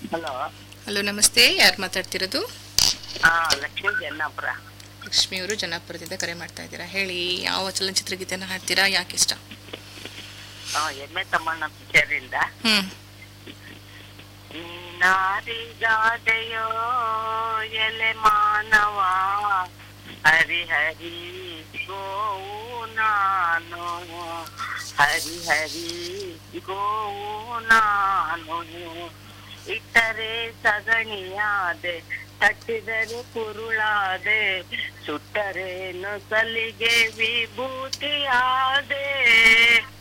hello hello ನಮಸ್ತೆ ಯಾರು ಮಾತಾಡ್ತಿರೋದು ಹಾ ಲಕ್ಷ್ಮೀ ಜನ್ನಾಪುರ ಲಕ್ಷ್ಮಿಯವರು ಜನಾಪುರದಿಂದ ಕರೆ ಮಾಡ್ತಾ ಇದ್ದೀರಾ ಹೇಳಿ ಯಾವ ಚಲನಚಿತ್ರ ಗೀತೆನ ಹಾಡ್ತೀರಾ ಯಾಕೆ ಇಷ್ಟ ಹಾ ಎಮ್ಮೆ ತಮ್ಮಣ್ಣ ಪಿಕ್ಚರ್ ಇಂದ ಹ್ಮ್ ನಾರಿಗಾದೆಯೋ ಎಲೆ ಮಾನವ ಹರಿ ಹರಿ ಗೋವು ನಾನು ಹರಿ ಹರಿ ಗೋವು ನಾನು ಇಟ್ಟರೆ ಸಗಣಿಯಾದೆ ತಟ್ಟಿದರೆ ಕುರುಳಾದೆ ಸುಟ್ಟರೆ ನೊಸಲಿಗೆ ವಿಭೂತಿಯಾದೆ